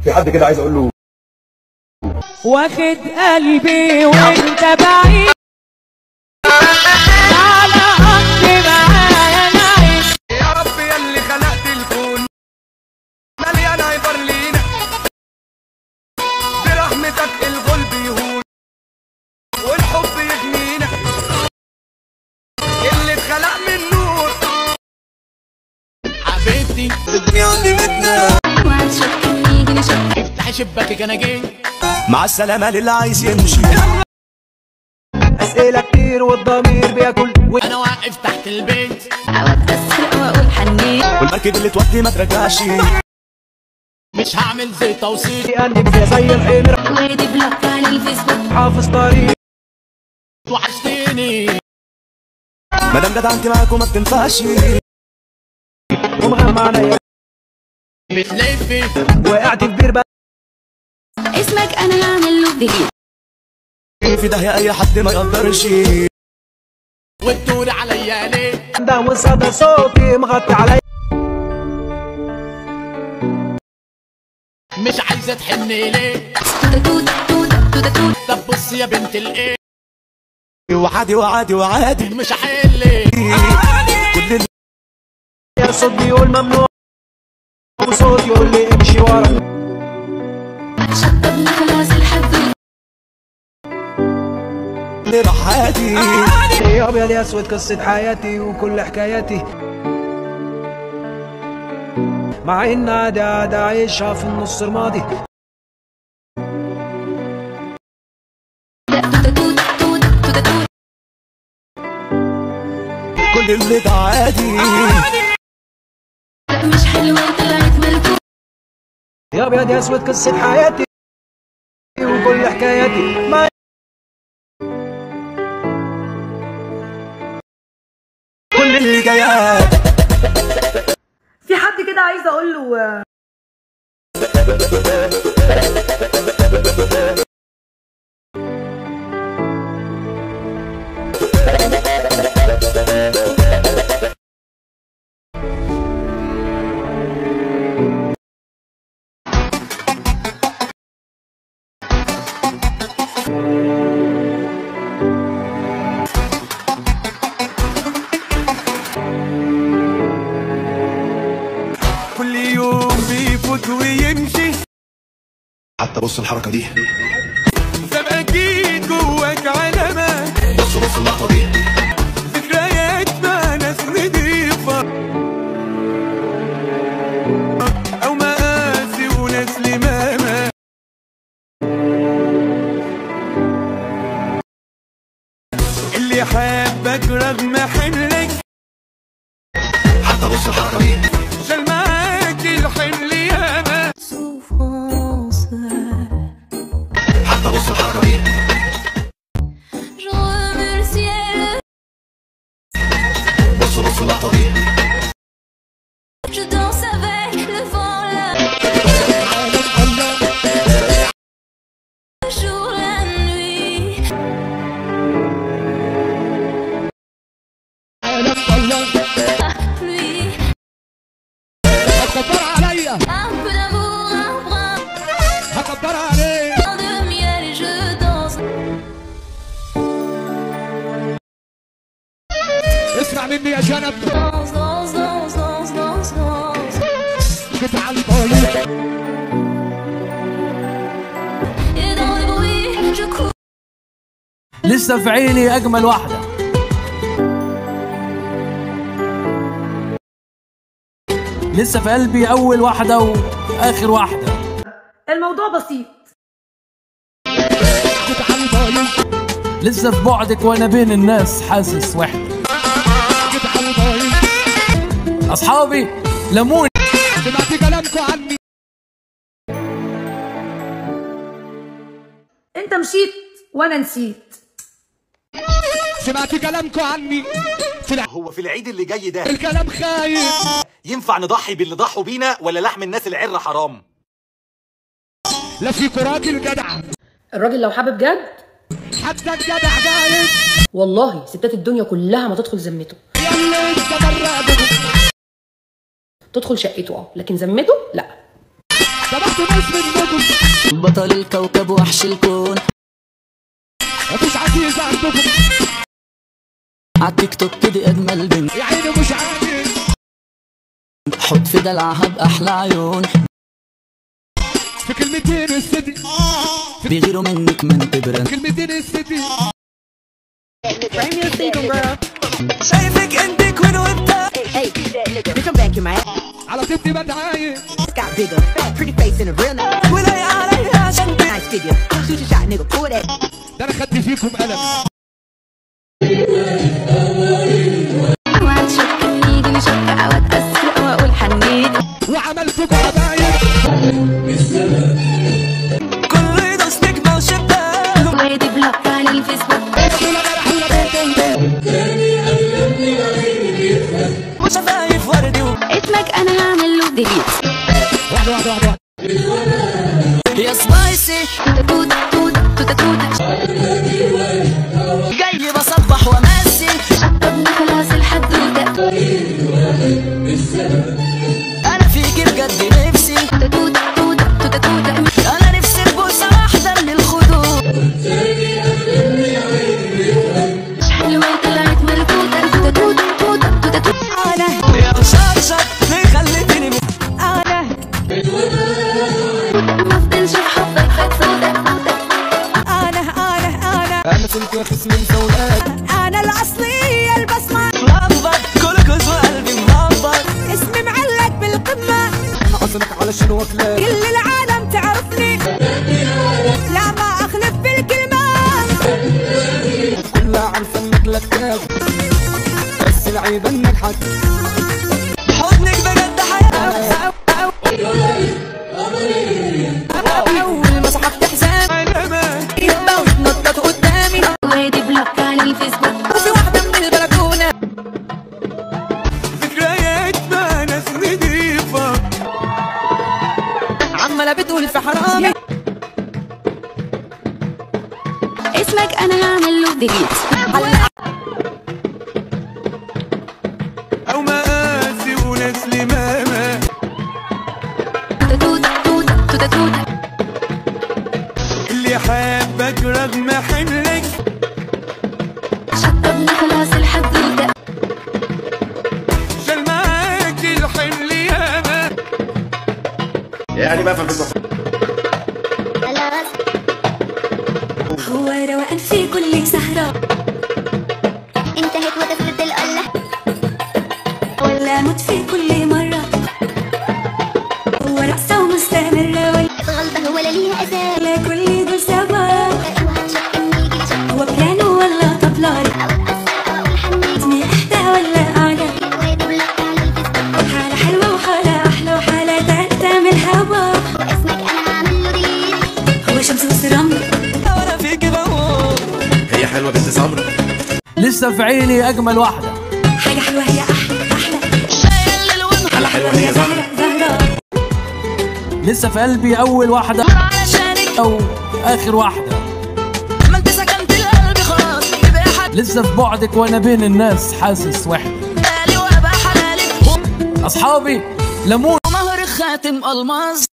في حد كده عايز اقول له واخد قلبي وانت بعيد على قد معايا نعيش يا رب يا اللي خلقت الكون مليان عبر لينا برحمتك الغلب يهون والحب يغنينا اللي اتخلق من نور حبيبتي وهتشكلني شك افتحي شباكك انا جيت مع السلامة للي عايز يمشي اسئله كتير والضمير بياكل انا واقف تحت البيت عاوز اسرق واقول حنيت والمركب اللي تودي ما ترجعش مش هعمل زي توصيل يقلب فيها زي الحمر وادي بلوك على الفيسبوك حافظ طريق وحشتيني مادام جدعنتي معاكم ما بتنفعش ومغمى عينيا بتلفي وقعت في بير بقى اسمك انا هعمل له ديليت في داهية اي حد ما يقدرش وتدوري عليا ليه ده وصدى صوتي مغطي عليا مش عايزه تحني ليه تودا تودا تودا تودا تودا طب بص يا بنت الايه وعادي وعادي وعادي مش هحلك كل اللي يا صوت بيقول ممنوع وصوت يقول لي امشي ورا شطب لي خلاص الحد راح عادي يا ابيض يا اسود قصه حياتي وكل حكاياتي مع ان عادي عادي عايشها في النص الماضي تودا تودا تودا تودا تودا كل اللي ده عادي لا مش حلوة طلعت ملكوك يا ابيض يا اسود قصه حياتي وكل حكاياتي مع كل اللي جايات في حد كده عايزه اقول له كل يوم بيفوت ويمشي حتى بص الحركه دي تبقى اكيد جواك علامات بص بص اللقطه دي ذكريات مع ناس نضيفة أو مقاسي وناس لمامة اللي حابك رغم حملك حتى بص الحركه دي شال معاك الحمل ياما حتى بص الحركه دي Je remercie le بص بص اللقطه دي Je danse avec le vent là Le jour, la nuit La pluie هتكبر عليا Un peu d'amour, un brin هكبر عليك de miel et je danse اسمع مني يا جنب Danse, danse, danse, danse, danse, danse كنت على الطريق Et dans le bruit, je cours لسه في عيني اجمل واحده لسه في قلبي اول واحده واخر واحده الموضوع بسيط كنت على الطريق لسه في بعدك وانا بين الناس حاسس وحده كنت على الطريق اصحابي لموني سمعت كلامكم عني انت مشيت وانا نسيت سمعت كلامكم عني في الع- هو في العيد اللي جاي ده الكلام خايف ينفع نضحي باللي ضحوا بينا ولا لحم الناس العرة حرام لا في راجل جدع الراجل لو حابب جد حتى الجدع جايز والله ستات الدنيا كلها ما تدخل ذمته يلا انت برا تدخل شقته اه لكن ذمته لا صباح انتوا ناس منكم بطل الكوكب وحش الكون مفيش عزيز عندكم عالتيك توك دي اجمل بنت يا عيني مش عايز حط في دلعها باحلى عيون في كلمتين السدي بيغيروا منك من تبرن كلمتين السدي شايفك انت كوين وانت Hey, that nigga, bitch, I'm back in my ass. على تبني بدعاية Got bigger, fat, pretty face and a real nice, ولاي عليها عشان nice figure. Shoot your shot, nigga, pull that. ده انا خدت فيكم قلم وهتشك يجي نشك او اتأثر او اقول حنيت وعملتكم عباية كله يدوس نجمة وشباك وادي بلوك على الفيسبوك وشفايف وردي و- اسمك انا هعمل له ديليت واحدة واحدة واحدة واحدة يا سبايسي توتة توتة توتة توتة جاي بصبح وامسي شطبنا خلاص الحدوتة انا فيكي بجد نفسي توتة توتة توتة توتة توتة انا نفسي ببوسه واحده من الخدود حلوة طلعت ملكوتة توتة توتة توتة توتة توتة انا يا مشطشط ليه خليتني م- انا ما افضلش في حبك فتفوتة انا انا انا انا كنت خصم مسوقات انا الاصلية البصمة مهبط كلكس وقلبي مهبط اسمي معلق بالقمة عصمك على شنو وكلاك كل العالم تعرفني لا ما اخلف بالكلمة كلها عارفه انك لكاك بس العيب انك حك حضنك بجد حياة اول ما سحبت حزام يبقى وتنطط قدامي وادي بلوك على الفيسبوك وفي واحدة من البلكونة ذكرياتنا ناس نضيفة عمالة بتقول في حرامي اسمك انا هعمل له ديليت او مقاسي وناس لمامة توتة توتة توتة توتة توتة اللي حابك رغم حملك شطبنا خلاص الحدوتة شال معاك الحمل ياما هو روقان في كل سهرة انتهت وتفلت القلة ولا موت في كل مرة هو رقصة ومستمرة غلطة ولا ليها أساس ولا كل دول سوا وهتشك نيجي نشك هو بيانو ولا طبلاري أو أتأثر أو أقول حنيت اسمي أهدى ولا أعلى وادي بلوك على الفيسبوك حالة حلوة وحالة أحلى وحالة تالتة من الهوا واسمك أنا هعمل له ديليت هو شمس وسرمل وانا فيك بموت هي حلوة بنت سمرة لسه في عيني اجمل واحده حاجة حلوة هي أحلى أحلى على حلوة هي زهرة زهرة لسه في قلبي اول واحده علشانك او اخر واحده ما انت سكنت القلب خلاص يبقى حد لسه في بعدك وانا بين الناس حاسس وحده بالي وابقى حلالك اصحابي لمون ومهر خاتم الماس